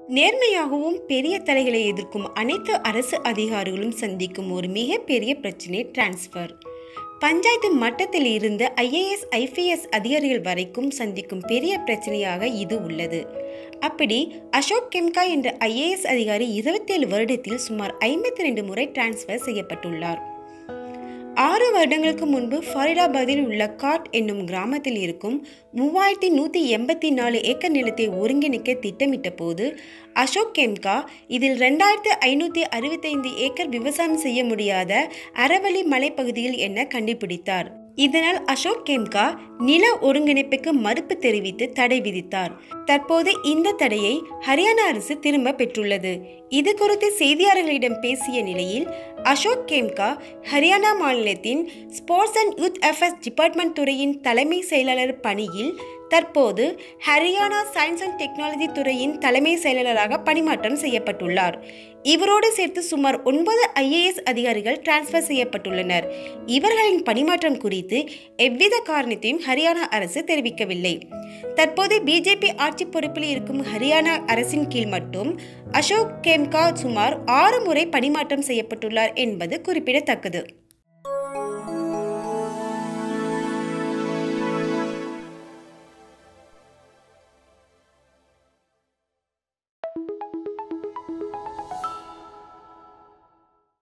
நேர்மையாகவும் பெரிய தலைகளை எதிர்க்கும் அனைத்து அரசு அதிகாரிகளும் சந்திக்கும் ஒரு மிகப்பெரிய பிரச்சனை டிரான்ஸ்ஃபர் பஞ்சாயத்து மட்டத்தில் இருந்து ஐஏஎஸ் ஐபிஎஸ் அதிகாரிகள் வரைக்கும் சந்திக்கும் பெரிய பிரச்சனையாக இது உள்ளது அப்படி அசோக் கெம்கா என்ற ஐஏஎஸ் அதிகாரி இருபத்தேழு வருடத்தில் சுமார் ஐம்பத்தி ரெண்டு முறை டிரான்ஸ்ஃபர் செய்யப்பட்டுள்ளார் ஆறு வருடங்களுக்கு முன்பு ஃபரிடாபாத்தில் உள்ள காட் என்னும் கிராமத்தில் இருக்கும் மூவாயிரத்தி நூற்றி எண்பத்தி நாலு ஏக்கர் நிலத்தை ஒருங்கிணைக்க திட்டமிட்ட போது அசோக் கெம்கா இதில் ரெண்டாயிரத்து ஐநூற்றி அறுபத்தைந்து ஏக்கர் விவசாயம் செய்ய முடியாத அறவழி மலைப்பகுதியில் என கண்டுபிடித்தார் இதனால் அசோக் கெம்கா நில ஒருங்கிணைப்புக்கு மறுப்பு தெரிவித்து தடை விதித்தார் தற்போது இந்த தடையை ஹரியானா அரசு திரும்ப பெற்றுள்ளது இது குறித்து செய்தியாளர்களிடம் பேசிய நிலையில் அசோக் கேம்கா ஹரியானா மாநிலத்தின் sports and youth affairs department துறையின் தலைமை செயலாளர் பணியில் தற்போது ஹரியானா சயின்ஸ் அண்ட் டெக்னாலஜி துறையின் தலைமை செயலாளராக பணிமாற்றம் செய்யப்பட்டுள்ளார் இவரோடு சேர்த்து சுமார் ஒன்பது ஐஏஎஸ் அதிகாரிகள் டிரான்ஸ்ஃபர் செய்யப்பட்டுள்ளனர் இவர்களின் பணிமாற்றம் குறித்து எவ்வித காரணத்தையும் ஹரியானா அரசு தெரிவிக்கவில்லை தற்போது பிஜேபி ஆட்சி பொறுப்பில் இருக்கும் ஹரியானா அரசின் கீழ் மட்டும் அசோக் கேம்கா சுமார் ஆறு முறை பணிமாற்றம் செய்யப்பட்டுள்ளார் என்பது குறிப்பிடத்தக்கது